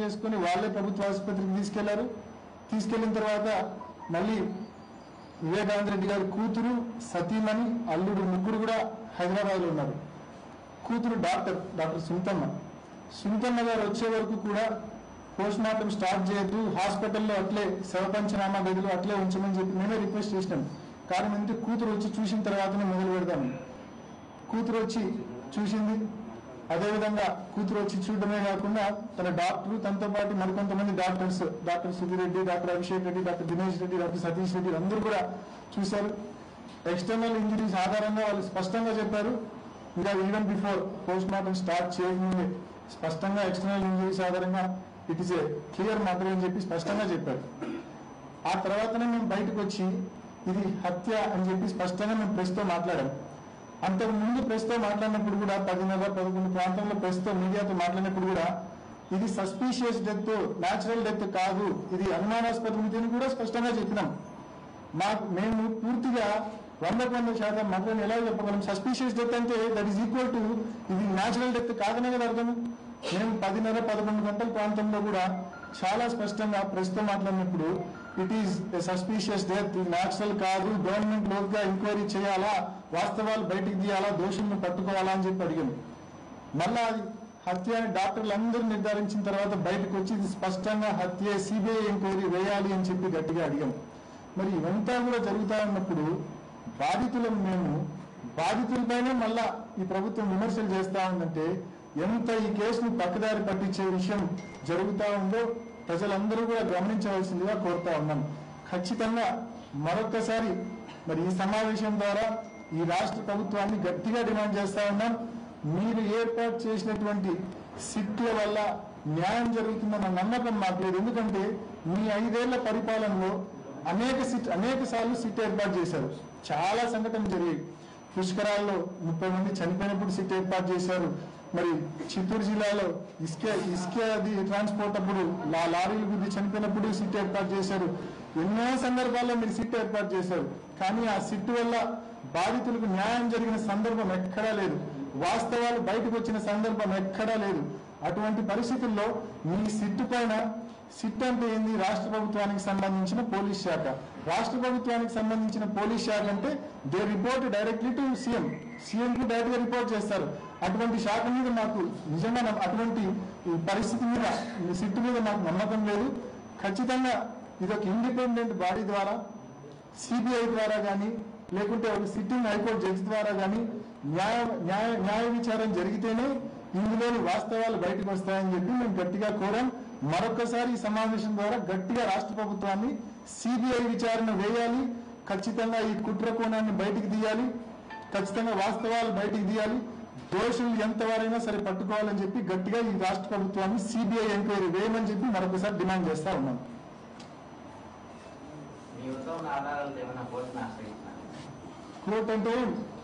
చేసుకుని వాళ్ళే ప్రభుత్వ ఆసుపత్రికి తీసుకెళ్లారు తీసుకెళ్లిన తర్వాత మళ్ళీ వివేకానంద రెడ్డి గారి కూతురు సతీమణి అల్లుడు ముగ్గురు కూడా హైదరాబాద్లో ఉన్నారు కూతురు డాక్టర్ డాక్టర్ సుంతమ్మ సుంతమ్మ గారు వచ్చే వరకు కూడా పోస్ట్ మార్టం స్టార్ట్ చేయొద్దు హాస్పిటల్లో అట్లే శవ పంచనామా గదిలో అట్లే ఉంచమని చెప్పి మేమే రిక్వెస్ట్ చేసినాం కారణం ఏంటంటే కూతురు వచ్చి చూసిన తర్వాతనే మొదలు పెడతాము కూతురు వచ్చి చూసింది అదేవిధంగా కూతురు వచ్చి చూడడమే కాకుండా తన డాక్టర్ తనతో పాటు మరికొంతమంది doctors doctor Sudheer Reddy doctor Abhishek Reddy doctor Dinesh Reddy doctor Satish Reddy అందరూ కూడా చూశారు ఎక్స్టర్నల్ ఇంజరీస్ ఆధారంగా వాళ్ళు స్పష్టంగా చెప్పారు ఇంకా even before post mortem start చేయకముందే స్పష్టంగా ఎక్స్టర్నల్ ఇంజరీస్ ఆధారంగా it is a clear matter అని చెప్పి స్పష్టంగా చెప్పారు ఆ తర్వాతనే మేము బయటకు వచ్చి ఇది హత్య అని చెప్పి స్పష్టంగా మేము ప్రెస్ తో మాట్లాడాం అంతకు ముందు ప్రెస్ తో మాట్లాడినప్పుడు కూడా పదిన్నర పదకొండు ప్రాంతంలో ప్రెస్ తో మీడియాతో మాట్లాడినప్పుడు కూడా ఇది సస్పీషియస్ డెత్ న్యాచురల్ డెత్ కాదు ఇది అనుమానాస్పద మృతి అని కూడా స్పష్టంగా చెప్పినాం మాకు మేము పూర్తిగా వందకు వంద శాతం మాత్రం ఎలా చెప్పగలం సస్పీషియస్ డెత్ అంటే దట్ ఈస్ ఈక్వల్ టు ఇది న్యాచురల్ డెత్ కాదనే కదా అర్థం మేము పదిన్నర పదకొండు గంటల ప్రాంతంలో కూడా చాలా స్పష్టంగా ప్రస్తుతం మాట్లాడినప్పుడు it is suspicious death natural కాదు గవర్నమెంట్ లోతుగా ఎంక్వైరీ చేయాలా వాస్తవాలు బయటికి తీయాలా దోషులను పట్టుకోవాలా అని చెప్పి అడిగాను మళ్ళా అది హత్య అని డాక్టర్లు అందరూ నిర్ధారించిన తర్వాత బయటకు వచ్చి ఇది స్పష్టంగా హత్య సిబిఐ ఎంక్వైరీ వేయాలి అని చెప్పి గట్టిగా అడిగాం మరి ఇవంతా కూడా జరుగుతా ఉన్నప్పుడు బాధితులం మేము బాధితులపైనే మళ్ళా ఈ ప్రభుత్వం విమర్శలు చేస్తా ఉందంటే ఎంత ఈ కేసును పక్కదారి పట్టించే విషయం జరుగుతా ఉందో ప్రజలందరూ కూడా గమనించవలసిందిగా కోరుతా ఉన్నాం ఖచ్చితంగా మరొకసారి మరి ఈ సమావేశం ద్వారా ఈ రాష్ట్ర ప్రభుత్వాన్ని గట్టిగా డిమాండ్ చేస్తా ఉన్నాం మీరు ఏర్పాటు చేసినటువంటి సిట్ల వల్ల న్యాయం జరుగుతుందన్న నమ్మకం మాకు లేదు ఎందుకంటే మీ ఐదేళ్ల పరిపాలనలో అనేక సిట్ అనేక సార్లు సిట్ ఏర్పాటు చేశారు చాలా సంఘటనలు జరిగాయి పుష్కరాల్లో ముప్పై మంది చనిపోయినప్పుడు సిట్ ఏర్పాటు చేశారు మరి చిత్తూరు జిల్లాలో ఇసుక ఇసుక అది ట్రాన్స్పోర్ట్ అప్పుడు లా లారీలు గుద్ది చనిపోయినప్పుడు సిట్ ఏర్పాటు చేశారు ఎన్నో సందర్భాల్లో మీరు సిట్ ఏర్పాటు చేశారు కానీ ఆ సిట్ వల్ల బాధితులకు న్యాయం జరిగిన సందర్భం ఎక్కడా లేదు వాస్తవాలు బయటకు వచ్చిన సందర్భం ఎక్కడా లేదు అటువంటి పరిస్థితుల్లో మీ సిట్టు పైన సిట్ అంటే ఏంది రాష్ట్ర ప్రభుత్వానికి సంబంధించిన పోలీస్ శాఖ రాష్ట్ర ప్రభుత్వానికి సంబంధించిన పోలీస్ శాఖ అంటే they report directly to CM CM కు డైరెక్ట్ గా రిపోర్ట్ చేస్తారు అటువంటి శాఖ మీద మాకు నిజంగా నమ్మ- అటువంటి ఈ పరిస్థితి మీద ఈ సిట్ మీద మాకు నమ్మకం లేదు ఖచ్చితంగా ఇది ఒక ఇండిపెండెంట్ బాడీ ద్వారా సిబిఐ ద్వారా కానీ లేకుంటే ఒక సిట్టింగ్ హైకోర్టు జడ్జి ద్వారా కానీ న్యాయ న్యాయ న్యాయ విచారం జరిగితేనే ఇందులోని వాస్తవాలు బయటకు వస్తాయని చెప్పి మేము గట్టిగా కోరాం మరొకసారి ఈ సమావేశం ద్వారా గట్టిగా రాష్ట్ర ప్రభుత్వాన్ని సిబిఐ విచారణ వేయాలి ఖచ్చితంగా ఈ కుట్ర కోణాన్ని బయటికి తీయాలి ఖచ్చితంగా వాస్తవాలు బయటికి తీయాలి దోషులు ఎంతవరైనా సరే పట్టుకోవాలని చెప్పి గట్టిగా ఈ రాష్ట్ర ప్రభుత్వాన్ని సిబిఐ ఎంక్వైరీ వేయమని చెప్పి మరొకసారి డిమాండ్ చేస్తా ఉన్నాం మీ వద్ద ఉన్న ఆధారాలతో ఏమైనా కోర్టును ఆశ్రయించినారు కోర్టు అంటే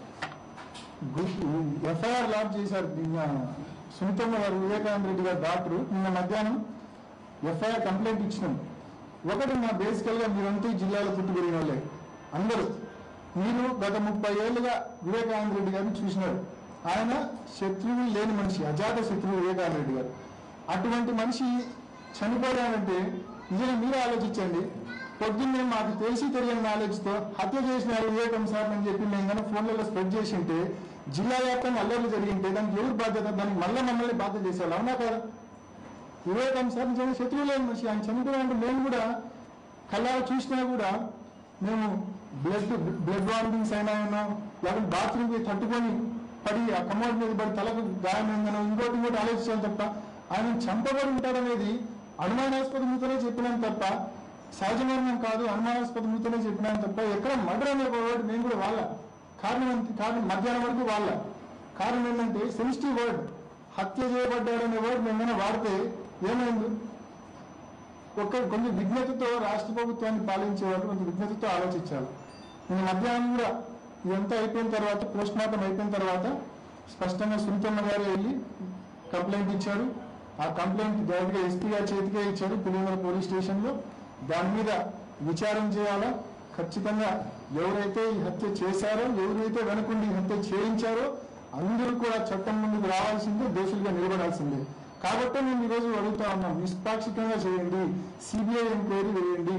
ఎఫ్ఐఆర్ లాంచ్ చేశారు నిన్న సునీతమ్మ గారు వివేకానంద రెడ్డి గారు డాక్టర్ నిన్న మధ్యాహ్నం ఎఫ్ఐఆర్ కంప్లైంట్ ఇచ్చినాం ఒకటి నా బేసికల్ గా మీరంతా ఈ జిల్లాలో పుట్టి పెరిగిన వాళ్ళే అందరూ మీరు గత ముప్పై ఏళ్ళుగా వివేకానంద రెడ్డి గారిని చూసినారు ఆయన శత్రువులు లేని మనిషి అజాత శత్రువు వివేకానంద రెడ్డి గారు అటువంటి మనిషి చనిపోయాడంటే నిజంగా మీరే ఆలోచించండి పొద్దున్నే మాకు తెలిసి తెలియని నాలెడ్జ్ తో హత్య చేసినారు వివేకం సార్ అని చెప్పి మేము కనుక ఫోన్లలో స్ప్రెడ్ చేసి ఉంటే జిల్లా వ్యాప్తంగా అల్లర్లు జరిగింటే దానికి ఎవరు బాధ్యత దానికి మళ్ళీ మమ్మల్ని బాధ్యత చేసేవాళ్ళు అవునా కదా వివేకం సార్ నిజంగా శత్రువు లేని మనిషి ఆయన చనిపోయాడంటే మేము కూడా కళ్ళారా చూసినా కూడా మేము బ్లడ్ బ్లడ్ వామిటింగ్స్ అయినా అయినా లేకపోతే బాత్రూమ్ కి తట్టుకొని పడి ఆ కమోడ్ మీద పడి తలకు గాయమైందనో ఇంకోటి ఇంకోటి ఆలోచించాలి తప్ప ఆయన చంపబడి ఉంటాడనేది అనుమానాస్పద మృతనే చెప్పినాం తప్ప సహజ మరణం కాదు అనుమానాస్పద మృతనే చెప్పినాం తప్ప ఎక్కడ మర్డర్ అనే వర్డ్ మేము కూడా వాళ్ళ కారణం ఏంటి? కారణం మధ్యాహ్నం వరకు వాళ్ళ కారణం ఏంటంటే సెన్సిటివ్ వర్డ్ హత్య చేయబడ్డాడనే వర్డ్ మేమైనా వాడితే ఏమైంది ఒక కొంచెం విజ్ఞతతో రాష్ట్ర ప్రభుత్వాన్ని పాలించేవాళ్ళు కొంచెం విజ్ఞతతో ఆలోచించాలి నేను మధ్యాహ్నం కూడా ఇదంతా అయిపోయిన తర్వాత పోస్ట్ మార్టం అయిపోయిన తర్వాత స్పష్టంగా సునీతమ్మ గారు వెళ్ళి కంప్లైంట్ ఇచ్చారు ఆ కంప్లైంట్ డైరెక్ట్గా ఎస్పీ గారి చేతికే ఇచ్చారు పులివెందుల పోలీస్ స్టేషన్ లో దాని మీద విచారణ చేయాలా ఖచ్చితంగా ఎవరైతే ఈ హత్య చేశారో ఎవరైతే వెనకుండి ఈ హత్య చేయించారో అందరూ కూడా చట్టం ముందుకు రావాల్సిందే దోషులుగా నిలబడాల్సిందే కాబట్టి మేము ఈరోజు అడుగుతా ఉన్నాం నిష్పాక్షికంగా చేయండి సిబిఐ ఎంక్వైరీ వేయండి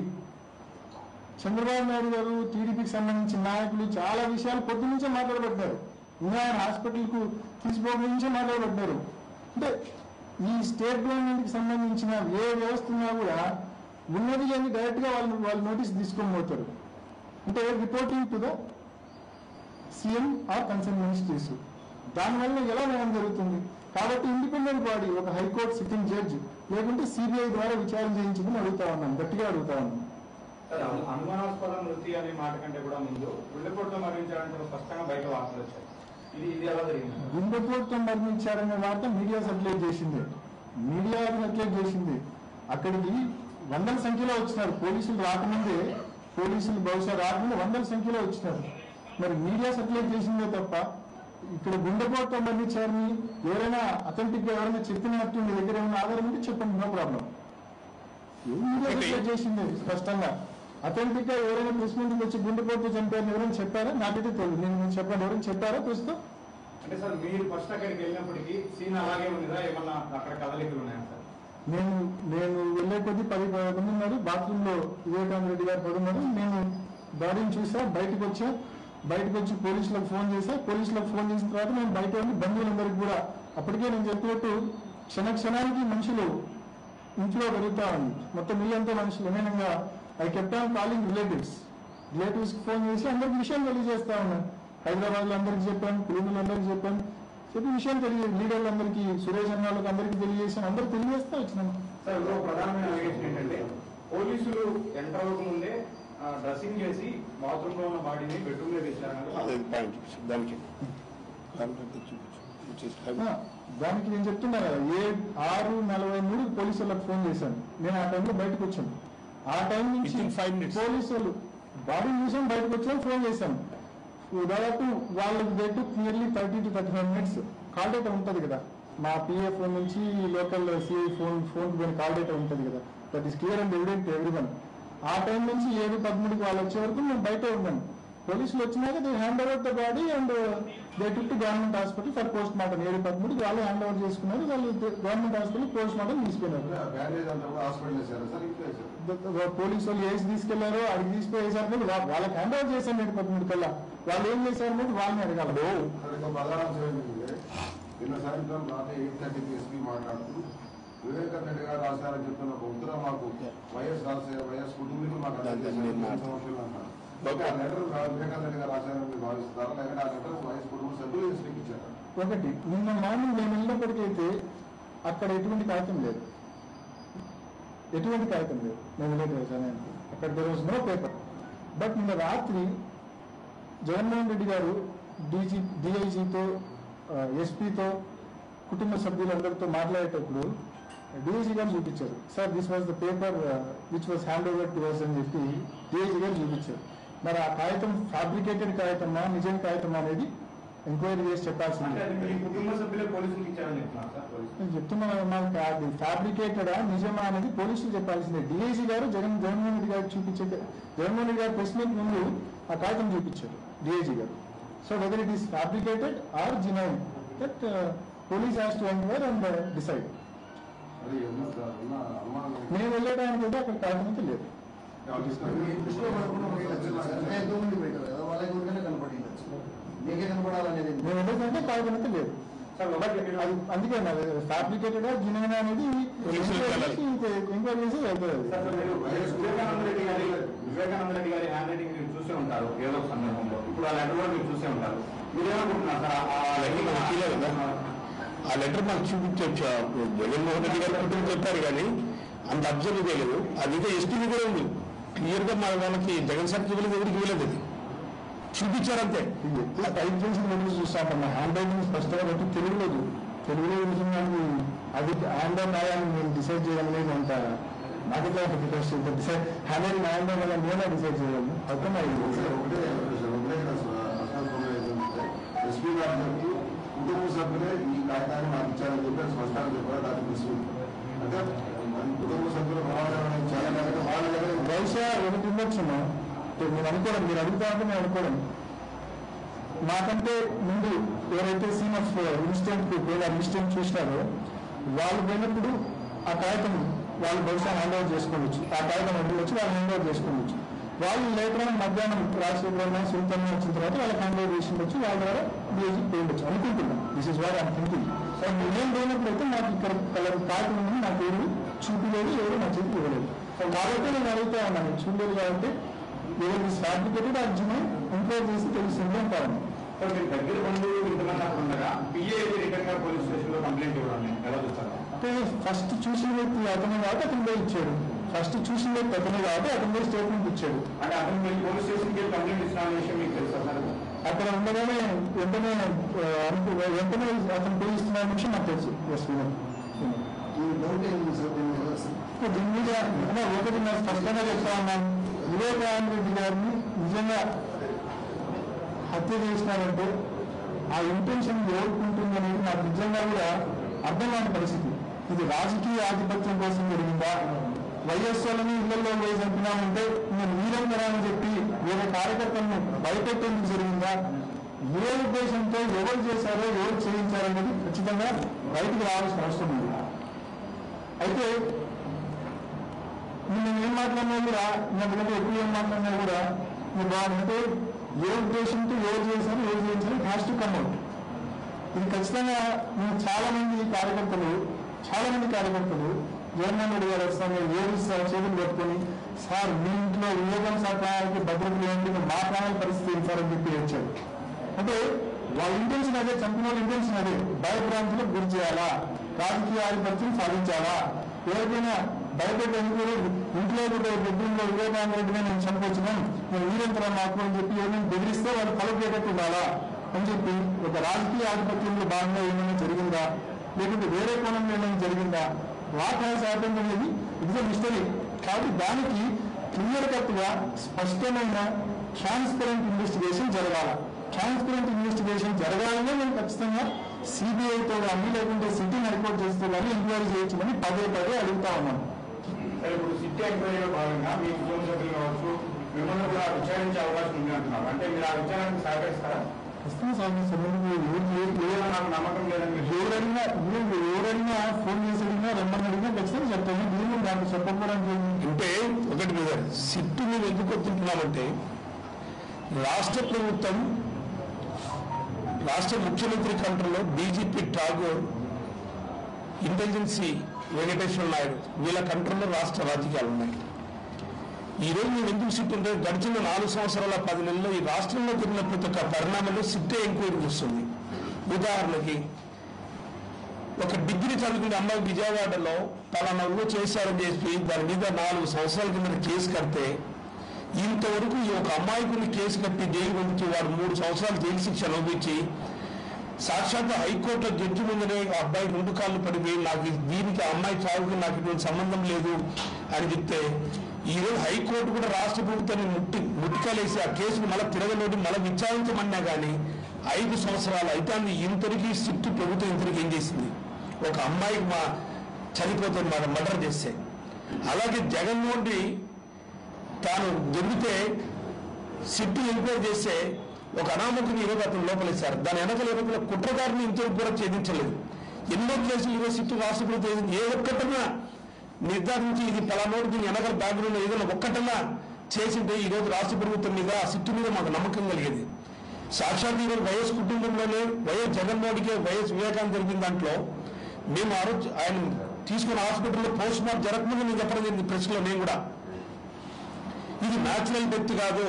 చంద్రబాబు నాయుడు గారు టీడీపీకి సంబంధించిన నాయకులు చాలా విషయాలు పొద్దు నుంచే మాట్లాడబడ్డారు ఇంకా ఆయన హాస్పిటల్కు తీసుకోవడం నుంచే మాట్లాడబడ్డారు అంటే ఈ స్టేట్ గవర్నమెంట్ కి సంబంధించిన ఏ వ్యవస్థ ఉన్నా కూడా ఉన్నది అని డైరెక్ట్ గా వాళ్ళు వాళ్ళు నోటీస్ తీసుకొని పోతారు అంటే reporting to the CM or concern ministries దానివల్ల ఎలా న్యాయం జరుగుతుంది కాబట్టి ఇండిపెండెంట్ బాడీ ఒక హైకోర్టు సిట్టింగ్ జడ్జ్ లేకుంటే సిబిఐ ద్వారా విచారణ చేయించమని అడుగుతా ఉన్నాను గట్టిగా అడుగుతా ఉన్నాను సార్, అను- అనుమానాస్పద మృతి అనే మాట కంటే కూడా ముందు గుండెపోటుతో మరణించాలంటే స్పష్టంగా బయట వార్తలు వచ్చాయి ఇది ఇది ఎలా జరిగింది గుండెపోటుతో మరణించారనే వార్త మీడియా సర్క్యులేట్ చేసింది మీడియా సర్క్యులేట్ చేసింది అక్కడికి వందల సంఖ్యలో వచ్చినారు పోలీసులు రాకముందే పోలీసులు బహుశా రాకముందే వందల సంఖ్యలో వచ్చినారు మరి మీడియా సర్క్యులేట్ చేసిందే తప్ప ఇక్కడ గుండెపోటుతో మరణించారని ఎవరైనా అథెంటిక్ గా ఎవరైనా చెప్పినట్టు మీ దగ్గర ఏమైనా ఆధారం ఉంటే చెప్పండి నో ప్రాబ్లం మీడియా సర్క్యులేట్ చేసింది స్పష్టంగా అథెంటిక్ గా ఎవరైనా ప్రెస్ మీట్కి వచ్చి గుండెపోటుతో చనిపోయారని ఎవరైనా చెప్పారా నాకైతే తెలియదు నేను నేను చెప్పాను ఎవరైనా చెప్పారా ప్రస్తుతం అంటే సార్ మీరు ఫస్ట్ అక్కడికి వెళ్ళినప్పటికీ సీన్ అలాగే ఉందా ఏమన్నా అక్కడ కదలికలు ఉన్నాయా సార్ నేను నేను వెళ్ళే కొద్ది పది మంది ఉన్నారు బాత్రూమ్ లో వివేకానంద రెడ్డి గారు పడున్నారు నేను బాడీని చూసా బయటకు వచ్చా బయటకు వచ్చి పోలీసులకు ఫోన్ చేశా పోలీసులకు ఫోన్ చేసిన తర్వాత నేను బయట ఉండి బంధువులందరికీ కూడా అప్పటికే నేను చెప్పినట్టు క్షణ క్షణానికి మనుషులు ఇంట్లో పెరుగుతా ఉంది మొత్తం ఇల్లంతా మనుషులు నేనంగా I kept on calling relatives relatives కి ఫోన్ చేసి అందరికి విషయం తెలియజేస్తా ఉన్నాను హైదరాబాద్ లో అందరికి చెప్పాను కుటుంబంలో అందరికి చెప్పాను చెప్పి విషయం తెలియ లీడర్లందరికీ సురేష్ అన్నాళ్ళకి అందరికి తెలియజేసాను అందరూ తెలియజేస్తా వచ్చినాను సార్ ఇంకో ప్రధానమైన అలిగేషన్ ఏంటంటే పోలీసులు ఎంటర్ అవ్వక ముందే డ్రెస్సింగ్ చేసి బాత్రూమ్ లో ఉన్న బాడీని బెడ్రూమ్ లో తెచ్చారని అదే పాయింట్ చూపించు దానికి దానికి చూపించు which is heavy. ఆ, దానికి నేను చెప్తున్నా కదా ఏ ఆరు నలభై మూడు పోలీసు వాళ్ళకి ఫోన్ చేశాను నేను ఆ టైంలో బయటకు వచ్చాను ఆ టైం నుంచి Within five minutes. పోలీసు వాళ్ళు బాడీ చూసాం బయటకు వచ్చాను ఫోన్ చేశాను దాదాపు వాళ్ళకి date clearly thirty to thirty five minutes call data ఉంటుంది కదా మా పిఎఫ్ నుంచి లోకల్ సిఐ ఫోన్ ఫోన్ పోయిన కాల్ డేటా ఉంటుంది కదా that is clear and evident everyone ఆ టైం నుంచి ఏడు పదమూడుకి వాళ్ళు వచ్చే వరకు నేను బయట ఉన్నాను పోలీసులు వచ్చినాక they hand over the body and they took government hospital for post mortem ఏడు పదమూడుకి వాళ్ళు హ్యాండ్ ఓవర్ చేసుకున్నారు వాళ్ళు గవర్నమెంట్ హాస్పిటల్ పోస్ట్ మార్టం తీసుకున్నారు బ్యాండేజ్ అంతా కూడా హాస్పిటల్ వేశారు సార్ ఇంట్లో వేశారు పోలీసు వాళ్ళు వేసి తీసుకెళ్లారో అడిగి తీసుకుపోయేసారు అనేది వా- వాళ్ళకి హ్యాండ్ ఓవర్ చేశాను నేను పదమూడు కల్లా వాళ్ళు ఏం చేశారు అనేది వాళ్ళని అడగాలి సార్ ఇంకా ప్రధానాంశం ఏంటంటే నిన్న సాయంత్రం రాత్రి ఎయిట్ థర్టీకి ఎస్పీ మాట్లాడుతూ వివేకానంద రెడ్డి గారు రాశారని చెప్తున్న ఒక ఉత్తరం మాకు వైఎస్ రాజశేఖర వైఎస్ కుటుంబీకులు మాకు దాని అందజేశారు. మీద మూడు సంవత్సరాలు అన్నారు. ఇంకా ఆ లెటర్ వివేకానంద రెడ్డి గారు రాశారని మీరు భావిస్తారా లేకపోతే ఆ లెటర్ వైఎస్ కుటుంబ సభ్యులు ఎస్పీకి ఇచ్చారు ఒకటి నిన్న మార్నింగ్ మేము వెళ్ళినప్పటికైతే అక్కడ ఎటువంటి కాగితం లేదు ఎటువంటి కాగితం లేదు మేము వెళ్ళే సమయానికి అక్కడ there was no paper but నిన్న రాత్రి జగన్మోహన్ రెడ్డి గారు డీజీ డిఐజీతో ఎస్పీతో కుటుంబ సభ్యులందరితో మాట్లాడేటప్పుడు డిఐజీ గారు చూపించారు sir this was the paper which was hand over to us అని చెప్పి డిఐజీ గారు చూపించారు మరి ఆ కాగితం ఫ్యాబ్రికేటెడ్ కాగితమా నిజం కాగితమా అనేది ఎంక్వైరీ చేసి చెప్పాల్సింది అంటే అది మీ కుటుంబ సభ్యులే పోలీసులకు ఇచ్చారని చెప్తున్నారు సార్ పోలీసులు నేను చెప్తున్నా మాకు అది ఫ్యాబ్రికేటెడా నిజమా అనేది పోలీసులు చెప్పాల్సిందే డిఐజీ గారు జగన్ జగన్మోహన్ రెడ్డి గారు చూపించే జగన్మోహన్ రెడ్డి గారు ప్రెస్ మీట్ ముందు ఆ కాగితం చూపించారు డిఐజీ గారు so whether it is fabricated or genuine that police has to enquire and decide అది ఎందుకు సార్ ఉన్న అనుమానం ఏంటి? మేము వెళ్ళడానికి అయితే అక్కడ కాగితం అయితే లేదు దృష్టిలో పడకుండా పోయిండొచ్చు. అంటే ఎంతో మంది పెట్టారు కదా వాళ్ళకి ఊరికనే కనపడింది మీకే కనపడాలనేది మేము వెళ్ళేదంటే కాగితం అయితే లేదు సార్ ఒకటి మీరు అది అందుకే ఫ్యాబ్రికేటెడ్ జినైన్ అనేది పోలీసులకు వెళ్ళాలి. ఎంక్వైరీ చేసి వెళ్తుంది అది. సార్, సార్, మీరు వివేకానంద రెడ్డి గారి వివేకానంద రెడ్డి గారి హ్యాండ్ రైటింగ్ మీరు చూసే ఉంటారు ఏదో ఒక సందర్భంలో ఇప్పుడు ఆ లెటర్ కూడా మీరు చూసే ఉంటారు మీరేమనుకుంటున్నారు సార్ ఆ లెటర్ మనకు తెలియదు కదా. ఆ లెటర్ మాకు చూపించవచ్చు జగన్మోహన్ రెడ్డి గారు కుటుంబం చెప్పారు కానీ అంత అబ్జర్వ్ చేయలేదు అది ఎస్టీవీ కూడా ఉంది క్లియర్ గా మన మనకి జగన్ సార్ ఇవ్వలేదు ఎవరికి ఇవ్వలేదు అది చూపించారంతే ఇది ఎక్కువ టైప్ చేసిన ముందు చూస్తాం మన హ్యాండ్ రైటింగ్ స్పష్టంగా బట్టి తెలుగులేదు తెలుగులో నిజంగా అది హ్యాండ్ అండ్ అని నేను డిసైడ్ చేయగలిగేది అంత నాకైతే ఒక because decide hand writing hand and నేనే డిసైడ్ చేయగలను అర్థం సార్, అయింది ఒకటే ప్రశ్న, ఒకటే ప్రశ్న ఏంటంటే ఎస్పీ గారు చెప్తూ కుటుంబ సభ్యులే ఈ కాగితాన్ని మాకు ఇచ్చారని చెప్పి అది స్పష్టంగా చెప్పారు దాన్ని తీసుకుంది అంటే మరి కుటుంబ సభ్యులు ప్రమాదం చేయాలంటే వాళ్ళ దగ్గర బహుశా ఒకటి ఉండొచ్చును నేను అనుకోవడం మీరు అడుగుతా అంటే నేను అనుకోవడం మాకంటే ముందు ఎవరైతే సీన్ ఆఫ్ ఇన్సిడెంట్ పోయిన ఇన్సిడెంట్ చూసినారో వాళ్ళు పోయినప్పుడు ఆ కాగితం వాళ్ళు బహుశా హ్యాండ్ ఓవర్ చేసుకోవచ్చు ఆ కాగితం వదిలివచ్చు వాళ్ళు హ్యాండ్ ఓవర్ చేసుకోవచ్చు వాళ్ళు లేటర్ మధ్యాహ్నం రాజశేఖర సుల్తాన్ వచ్చిన తర్వాత వాళ్ళకి హ్యాండ్ ఓవర్ చేసి ఉండొచ్చు వాళ్ళ ద్వారా బీజీ పోయిండొచ్చు అనుకుంటున్నాను this is what I'm thinking so నేను పోయినప్పుడు అయితే నాకు ఇక్కడ కలర్ కాగితం ఉంది నాకు ఏమి చూపలేదు ఎవరు నా చేతికి ఇవ్వలేదు సో కాబట్టి నేను అడుగుతా ఉన్నాను చూడలేదు కాబట్టి ఎవరికి ఫ్యాబ్రికేటెడ్ ఆ జిమ్ ఎంక్వైరీ చేసి తెలుస్తుంది అంటాను సార్ మీరు దగ్గర బంధువులు ఇంతమంది అక్కడ ఉండగా పిఏ రిటర్న్ గా పోలీస్ స్టేషన్ లో కంప్లైంట్ ఇవ్వడం ఎలా చూస్తారు అంటే ఫస్ట్ చూసిన వ్యక్తి అతనే కాబట్టి అతను పోయి ఇచ్చాడు ఫస్ట్ చూసిన వ్యక్తి అతనే కాబట్టి అతను పోయి స్టేట్మెంట్ ఇచ్చాడు అంటే అతను మీరు పోలీస్ స్టేషన్ కి కంప్లైంట్ ఇచ్చిన విషయం మీకు తెలుసా సార్ అక్కడ ఉండగానే వెంటనే ఆ, అనుకు- వెంటనే అతను పోయి ఇస్తున్న విషయం నాకు తెలుసు ఎస్ వినోద్. ఈ డౌట్ ఏంటి సార్ దీని మీద అసలు? సో దీని మీద అంటే ఒకటి నేను స్పష్టంగా చెప్తా ఉన్నాను వివేకానంద రెడ్డి గారిని నిజంగా హత్య చేసినారంటే ఆ ఇంటెన్షన్ ఎవరికి ఉంటుంది అనేది నాకు నిజంగా కూడా అర్థం కాని పరిస్థితి ఇది రాజకీయ ఆధిపత్యం కోసం జరిగిందా వైఎస్ఆర్ని ఇళ్లలో పోయి చంపినామంటే నేను వీరం కదా అని చెప్పి వేరే కార్యకర్తలను భయపెట్టేందుకు జరిగిందా ఏ ఉద్దేశంతో ఎవరు చేశారో ఎవరు చేయించారనేది ఖచ్చితంగా బయటికి రావాల్సిన అవసరం ఉంది అయితే నేను ఏం మాట్లాడినా కూడా ఇంతకంటే ఎక్కువ ఏం మాట్లాడినా కూడా మీరు బాగుంటే ఏ ఉద్దేశంతో ఎవరు చేశారు ఎవరు చేయించారు హ్యాస్ టు కమ్ అవుట్ ఇది ఖచ్చితంగా మేము చాలా మంది కార్యకర్తలు చాలా మంది కార్యకర్తలు జగన్మోహన్ రెడ్డి గారు వస్తాను ఏడు సార్ చేతులు పట్టుకొని సార్ మీ ఇంట్లో వివేకం సార్ ప్రాణాలకి భద్రత లేని మా ప్రాణాల పరిస్థితి ఏంటి సార్ అని చెప్పి వచ్చాడు అంటే వాళ్ళ ఇంటెన్షన్ అదే చంపిన వాళ్ళ ఇంటెన్షన్ అదే భయభ్రాంతులకు గురి చేయాలా రాజకీయ ఆధిపత్యం సాధించాలా ఎవరికైనా భయపెట్టి ఎందుకు ఇంట్లో కూడా బెడ్రూమ్లో వివేకానంద రెడ్డిని నేను చంపొచ్చినాను నేను వీరంతరం మాకు అని చెప్పి ఏమైనా బెదిరిస్తే వాళ్ళు తలపేటట్టు ఉండాలా అని చెప్పి ఒక రాజకీయ ఆధిపత్యంలో భాగంగా ఏమైనా జరిగిందా లేకుంటే వేరే కోణంలో ఏమైనా జరిగిందా వాట్ హ్యాస్ హ్యాపెండ్ అనేది ఇట్స్ మిస్టరీ కాబట్టి దానికి క్లియర్ కట్ గా స్పష్టమైన ట్రాన్స్పరెంట్ ఇన్వెస్టిగేషన్ జరగాల ట్రాన్స్పరెంట్ ఇన్వెస్టిగేషన్ జరగాలనే నేను ఖచ్చితంగా సిబిఐతో కానీ లేకుంటే సిటీ హైకోర్టు చేస్తే కానీ ఎంక్వైరీ చేయొచ్చని పదే పదే అడుగుతా ఉన్నాను సరే ఇప్పుడు సిటీ ఎంక్వైరీలో భాగంగా మీ కుటుంబ సభ్యులు కావచ్చు మిమ్మల్ని కూడా విచారించే అవకాశం ఉంది అంటున్నారు అంటే మీరు ఆ విచారానికి సహకరిస్తారా ఖచ్చితంగా సాధిస్తాను ఎందుకు ఎవరు- ఎవరు- లేదా నాకు నమ్మకం లేదని మీరు ఎవరైనా ఎవరు- ఎవరైనా ఫోన్ చేసి అడిగినా రమ్మని అడిగినా ఖచ్చితంగా చెప్తాను దీన్ని దాంట్లో చెప్పకపోవడానికి ఏమి- అంటే ఒకటి మీద సిట్టు మీద ఎందుకు వస్తుంటున్నామంటే రాష్ట్ర ప్రభుత్వం రాష్ట్ర ముఖ్యమంత్రి కంట్రోల్లో బీజేపీ ఠాగూర్ ఇంటెలిజెన్సీ వెంకటేశ్వర నాయుడు వీళ్ళ కంట్రోల్లో రాష్ట్ర రాజకీయాలు ఉన్నాయి ఈ రోజు మేము ఎందుకు సిట్ ఉంటే గడిచిన నాలుగు సంవత్సరాల పది నెలల్లో ఈ రాష్ట్రంలో జరిగిన ప్రతి ఒక్క పరిణామంలో సిట్టే ఎంక్వైరీ చేస్తుంది ఉదాహరణకి ఒక డిగ్రీ చదువుకునే అమ్మాయి విజయవాడలో పలానా ఊరు చేశారని చెప్పి దాని మీద నాలుగు సంవత్సరాల కింద కేసు కడితే ఇంతవరకు ఈ ఒక అమ్మాయికుని కేసు కట్టి జైలు పంపించి వాడు మూడు సంవత్సరాలు జైలు శిక్ష అనుభవించి సాక్షాత్ హైకోర్టులో జడ్జి ముందరే ఆ అబ్బాయి రెండు కాళ్ళు పడిపోయి నాకు ఇది- దీనికి ఆ అమ్మాయి చావుకి నాకు ఇటువంటి సంబంధం లేదు అని చెప్తే ఈరోజు హైకోర్టు కూడా రాష్ట్ర ప్రభుత్వాన్ని ముట్టి ముట్టికలేసి ఆ కేసును మళ్ళీ తిరగలోటి మళ్ళీ విచారించమన్నా కానీ ఐదు సంవత్సరాలు అయితే అంది ఇంతరికి సిట్టు ప్రభుత్వం ఇంతరికి ఏం చేసింది ఒక అమ్మాయికి మా చనిపోతే మన మర్డర్ చేస్తే అలాగే జగన్మోహన్ రెడ్డి తాను దొరికితే సిట్టు ఎంక్వైరీ చేస్తే ఒక అనామకుని ఈరోజు అతను లోపలేశారు దాని వెనకల వెనకల కుట్రదారిని ఇంతవరకు కూడా ఛేదించలేదు ఎన్నో కేసులు ఈరోజు సిట్టు రాష్ట్ర ప్రభుత్వం ఏది- ఏ ఒక్కటన్నా నిర్ధారించి ఇది పలానోడు దీని వెనకల బ్యాక్గ్రౌండ్ ఏదైనా ఒక్కటన్నా చేసింటే ఈరోజు రాష్ట్ర ప్రభుత్వం మీద ఆ సిట్టు మీద మాకు నమ్మకం కలిగేది సాక్షాత్ ఈరోజు వైఎస్ కుటుంబంలోనే వైఎస్ జగన్మోహన్కే వైఎస్ వివేకానంద జరిగిన దాంట్లో మేము ఆ రోజు ఆయన తీసుకున్న హాస్పిటల్లో పోస్ట్ మార్టం జరగకముందు నేను చెప్పడం జరిగింది ప్రెస్లో నేను కూడా ఇది న్యాచురల్ డెత్ కాదు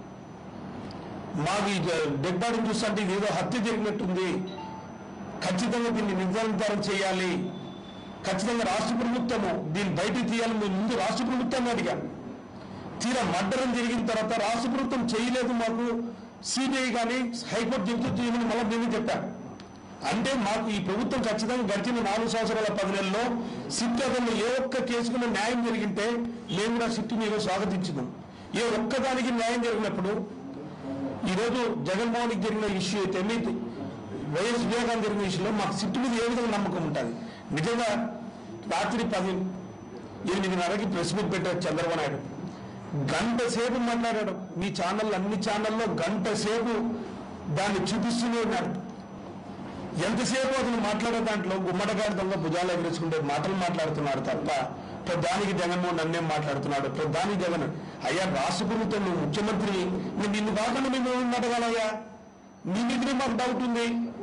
మాకు ఈ డెడ్ బాడీని చూస్తుంటే ఇది ఏదో హత్య జరిగినట్టుంది ఖచ్చితంగా దీన్ని నిర్ధారించాలని చేయాలి ఖచ్చితంగా రాష్ట్ర ప్రభుత్వము దీన్ని బయటికి తీయాలని మేము ముందు రాష్ట్ర ప్రభుత్వాన్ని అడిగాం తీరా మర్డరం జరిగిన తర్వాత రాష్ట్ర ప్రభుత్వం చేయలేదు మాకు సిబిఐ కానీ హైకోర్టు జడ్జి చేయమని మళ్ళీ మేము చెప్పాం అంటే మాకు ఈ ప్రభుత్వం ఖచ్చితంగా గడిచిన నాలుగు సంవత్సరాల పది నెలల్లో సిట్ అతను ఏ ఒక్క కేసుకున్న న్యాయం జరిగింటే మేము కూడా సిట్టు మీద స్వాగతించుదాం ఏ ఒక్కదానికి న్యాయం జరిగినప్పుడు ఈరోజు జగన్మోహన్కి జరిగిన ఇష్యూ అయితే మీ వైఎస్ వివేకానంద జరిగిన ఇష్యూలో మాకు సిట్టు మీద ఏ విధంగా నమ్మకం ఉంటుంది నిజంగా రాత్రి పది ఎనిమిదిన్నరకి ప్రెస్ మీట్ పెట్టారు చంద్రబాబు నాయుడు గంట సేపు మాట్లాడాడు మీ ఛానల్ అన్ని ఛానల్లో గంట సేపు దాన్ని చూపిస్తూనే ఉన్నాడు ఎంతసేపు అతను మాట్లాడే దాంట్లో గుమ్మడగాడి దొంగ భుజాలు ఎగరేసుకుంటే మాటలు మాట్లాడుతున్నాడు తప్ప ప్రధానికి జగన్మోహన్ నన్నేం మాట్లాడుతున్నాడు ప్రధాని జగన్ అయ్యా రాష్ట్ర ప్రభుత్వం నువ్వు ముఖ్యమంత్రి నేను నిన్ను కాకుండా మేము ఏమి అడగాలయ్యా నీ మీదనే మాకు డౌట్ ఉంది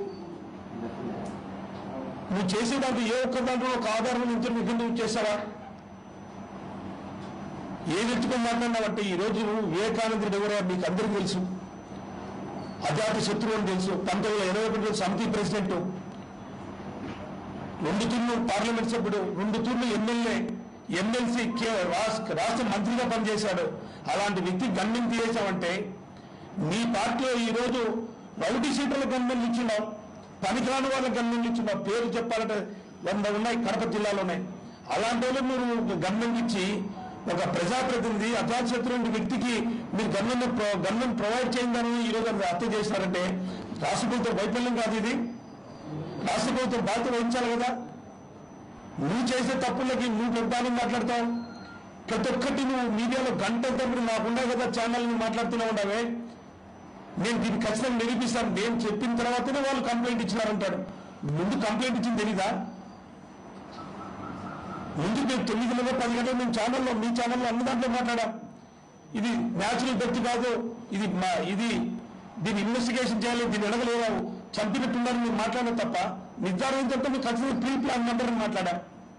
నువ్వు చేసే దాంట్లో ఏ ఒక్క దాంట్లో ఒక ఆధారం నుంచి నువ్వు నువ్వు చేశావా ఏది ఎత్తుకొని మాట్లాడినావంటే ఈ రోజు వివేకానంద రెడ్డి ఎవరో మీకు అందరికీ తెలుసు అజాత శత్రువు అని తెలుసు పంతొమ్మిది వందల ఇరవై ఒకటిలో సమితి ప్రెసిడెంట్ రెండు తూర్లు పార్లమెంట్ సభ్యుడు రెండు తూర్లు ఎమ్మెల్యే ఎమ్మెల్సీ రాష్ట్ర మంత్రిగా పనిచేశాడు అలాంటి వ్యక్తి గన్మెన్ తీసేశామంటే నీ పార్టీలో ఈ రోజు రౌడీ సీట్ల గన్మెన్ ఇచ్చినావు పనికిరాని వాళ్ళ గన్మెన్ ఇచ్చినావు పేరు చెప్పాలంటే వంద ఉన్నాయి కడప జిల్లాలోనే అలాంటి వాళ్ళు మీరు గన్మెన్ ఇచ్చి ఒక ప్రజాప్రతినిధి అజాతశత్రువు వ్యక్తికి మీరు గన్మెన్ గన్మెన్ ప్రొవైడ్ చేయందని ఈ రోజు అది హత్య చేశారంటే రాష్ట్ర ప్రభుత్వం వైఫల్యం కాదు ఇది రాష్ట్ర ప్రభుత్వం బాధ్యత వహించాలి కదా నువ్వు చేసే తప్పులకి నువ్వు పెద్దాన్ని మాట్లాడతావు ప్రతి ఒక్కటి నువ్వు మీడియాలో గంట తప్పుడు నాకున్నా కదా ఛానల్ నువ్వు మాట్లాడుతూనే ఉండవే నేను దీన్ని ఖచ్చితంగా నిరూపిస్తాను నేను చెప్పిన తర్వాతనే వాళ్ళు కంప్లైంట్ ఇచ్చినారంటాడు ముందు కంప్లైంట్ ఇచ్చింది తెలీదా ముందు మేము తొమ్మిది నెలల పది గంటలు మేము ఛానల్లో మీ ఛానల్లో అన్ని దాంట్లో మాట్లాడాం ఇది న్యాచురల్ డెత్ కాదు ఇది మా ఇది దీన్ని ఇన్వెస్టిగేషన్ చేయాలి దీన్ని ఎడగలేవు చంపినట్టున్నారు మీరు మాట్లాడడం తప్ప నిర్ధారణ ఏంటంటే మీరు ఖచ్చితంగా ప్రీ ప్లాన్ నెంబర్ అని మాట్లాడా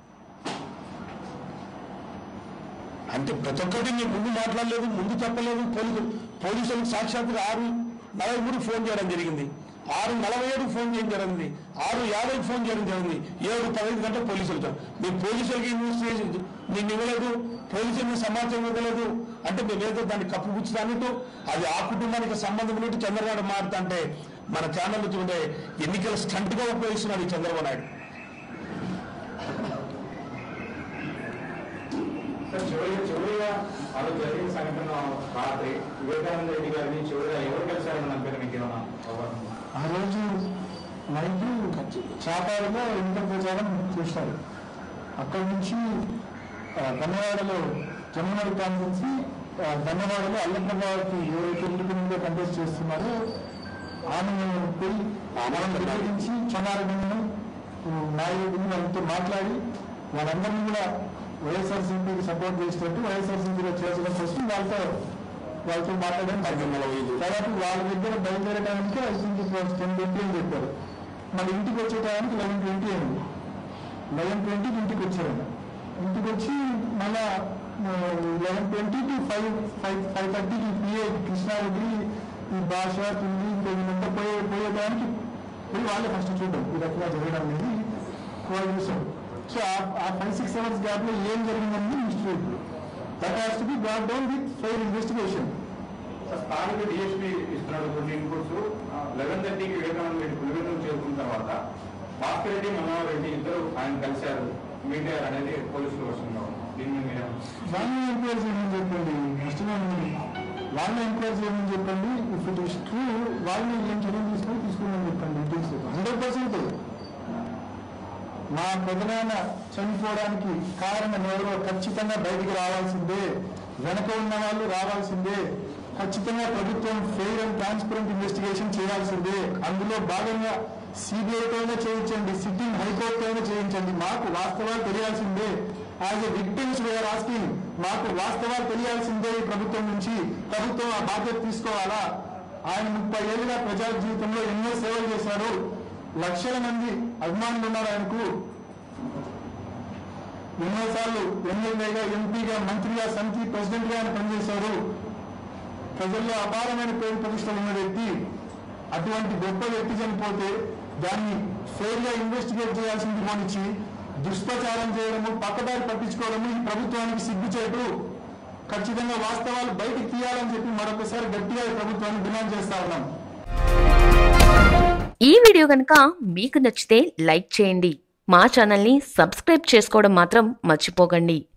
అంటే ప్రతి ఒక్కటి నేను ముందు మాట్లాడలేదు ముందు చెప్పలేదు పోలీసు పోలీసులకు సాక్షాత్తుగా ఆరు నలభై మూడు ఫోన్ చేయడం జరిగింది ఆరు నలభై ఏడు ఫోన్ చేయడం జరిగింది ఆరు యాభై ఫోన్ చేయడం జరిగింది ఏడు పదహైదు గంటల పోలీసులతో మీరు పోలీసులకి ఇన్వెస్టిగేషన్ నేను ఇవ్వలేదు పోలీసులకు సమాచారం ఇవ్వలేదు అంటే మేము ఏదో దాన్ని కప్పుపుచ్చుతానట్టు అది ఆ కుటుంబానికి సంబంధం ఉన్నట్టు చంద్రబాబు మారుతా అంటే మన ఛానల్ చూడే ఎన్నికల స్టంట్ గా ఉపయోగిస్తున్నాడు ఈ చంద్రబాబు నాయుడు సార్ చివరిగా చివరిగా ఆ రోజు జరిగిన సంఘటన రాత్రి వివేకానంద రెడ్డి గారిని చివరిగా ఎవరు కలిశారని నా పేరు మీకు ఏమైనా అవగాహన ఉందా? ఆ రోజు నైట్ చాపాడులో ఎన్నికల ప్రచారం చేశారు అక్కడి నుంచి ఆ, ధన్యవాడలో జమునగర్ కాన్ఫరెన్సి ధన్యవాడలో అల్లప్రభావతి ఎవరైతే ఇండిపెండెంట్ కంటెస్ట్ చేస్తున్నారో ఆమె పోయి నుంచి చెన్నారెడ్డిని నాయుడిని వాళ్ళతో మాట్లాడి వాళ్ళందరినీ కూడా వైఎస్ఆర్సీపీకి సపోర్ట్ చేసినట్టు వైఎస్ఆర్సీపీలో చేర్చడం కోసం వాళ్ళతో వాళ్ళతో మాట్లాడడం జరిగింది కాబట్టి వాళ్ళ దగ్గర బయలుదేరడానికి ఐ థింక్ టెన్ ట్వంటీ అని చెప్పారు మళ్ళీ ఇంటికి వచ్చే టైంకి లెవెన్ ట్వంటీ అయింది లెవెన్ ట్వంటీకి ఇంటికి వచ్చారు ఇంటికి వచ్చి మళ్ళా eleven twenty two five five five థర్టీకి పిఏ కృష్ణారెడ్డి ఈ భాష హిందీ ఇంకా వీళ్ళంతా పోయే పోయే టైంకి పోయి వాళ్ళే ఫస్ట్ చూడడం ఈ రకంగా జరగడం అనేది వాళ్ళు చూసాం సో ఆ ఫైవ్ సిక్స్ అవర్స్ గ్యాప్ లో ఏం జరిగిందని mystery that has to be brought down with fire investigation sir స్థానిక డిఎస్పీ ఇస్తున్నాడు కొన్ని ఇన్పుట్స్ లెవెన్ థర్టీకి వివేకానంద రెడ్డి పులివెందులు చేరుకున్న తర్వాత భాస్కర్ రెడ్డి మనోహర్ రెడ్డి ఇద్దరు ఆయన కలిశారు మీట్ అయ్యారు అనేది పోలీసులు వర్షంలో ఉంది. దీని మీద మీరేం వాళ్ళని ఎంక్వైరీ చేయమని చెప్పండి కష్టమే ఉంది వాళ్ళని ఎంక్వైరీ చేయమని చెప్పండి ఇఫ్ ఇట్ ఇస్ ట్రూ వాళ్ళని ఏం చర్యలు తీసుకొని తీసుకోమని చెప్పండి ఇట్ ఈస్ హండ్రెడ్ పర్సెంట్ మా పెదనాన్న చనిపోవడానికి కారణం ఎవరో ఖచ్చితంగా బయటికి రావాల్సిందే వెనక ఉన్న వాళ్ళు రావాల్సిందే ఖచ్చితంగా ప్రభుత్వం ఫెయిర్ అండ్ ట్రాన్స్పరెంట్ ఇన్వెస్టిగేషన్ చేయాల్సిందే అందులో భాగంగా సిబిఐతో అయినా చేయించండి సిట్టింగ్ హైకోర్టు అయినా చేయించండి మాకు వాస్తవాలు తెలియాల్సిందే as a victims we are asking మాకు వాస్తవాలు తెలియాల్సిందే ఈ ప్రభుత్వం నుంచి ప్రభుత్వం ఆ బాధ్యత తీసుకోవాలా ఆయన ముప్పై ఏళ్ళుగా ప్రజా జీవితంలో ఎన్నో సేవలు చేశారు లక్షల మంది అభిమానులు ఉన్నారు ఆయనకు ఎన్నోసార్లు ఎమ్మెల్యేగా ఎంపీగా మంత్రిగా సమితి ప్రెసిడెంట్ గా ఆయన పనిచేశారు ప్రజల్లో అపారమైన పేరు ప్రతిష్టలు ఉన్న వ్యక్తి అటువంటి గొప్ప వ్యక్తి చనిపోతే దాన్ని ఫెయిర్ గా ఇన్వెస్టిగేట్ చేయాల్సింది పోనిచ్చి దుష్ప్రచారం చేయడము పక్కదారి పట్టించుకోవడము ఈ ప్రభుత్వానికి సిగ్గుచేటు ఖచ్చితంగా వాస్తవాలు బయటికి తీయాలని చెప్పి మరొకసారి గట్టిగా ఈ ప్రభుత్వాన్ని డిమాండ్ చేస్తా ఉన్నాం ఈ వీడియో కనుక మీకు నచ్చితే లైక్ చేయండి మా ఛానల్ని సబ్స్క్రైబ్ చేసుకోవడం మాత్రం మర్చిపోకండి